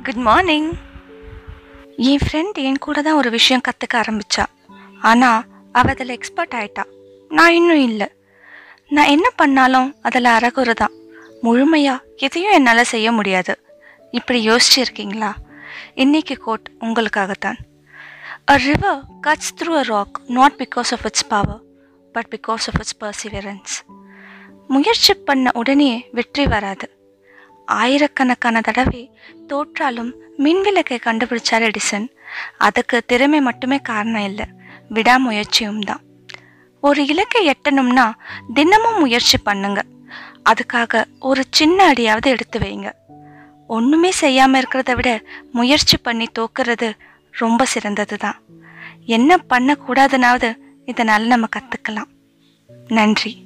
Good morning என் friend என் கூட தான் ஒரு விஷயம் கற்றுக்க ஆரம்பிச்சா ஆனால் அவள் அதில் எக்ஸ்பர்ட் ஆயிட்டா நான் இன்னும் இல்லை நான் என்ன பண்ணாலும் அதில் அறகுறை தான் முழுமையாக எதையும் என்னால் செய்ய முடியாது இப்படி யோசிச்சிருக்கீங்களா இன்னைக்கு கோட் உங்களுக்காகத்தான் A river cuts through a rock not because of its power, but because of its perseverance. முயற்சி பண்ண உடனே வெற்றி வராது ஆயிரக்கணக்கான தடவை தோற்றாலும் மின்விளக்கை கண்டுபிடிச்சார் எடிசன் அதுக்கு திறமை மட்டுமே காரணம் இல்லை விடாமுயற்சியும் தான் ஒரு இலக்கை எட்டணும்னா தினமும் முயற்சி பண்ணுங்க அதுக்காக ஒரு சின்ன அடியாவது எடுத்து வைங்க ஒன்றுமே செய்யாமல் இருக்கிறத விட முயற்சி பண்ணி தோக்குறது ரொம்ப சிறந்தது தான் என்ன பண்ணக்கூடாதுனாவது இதனால் நம்ம கற்றுக்கலாம் நன்றி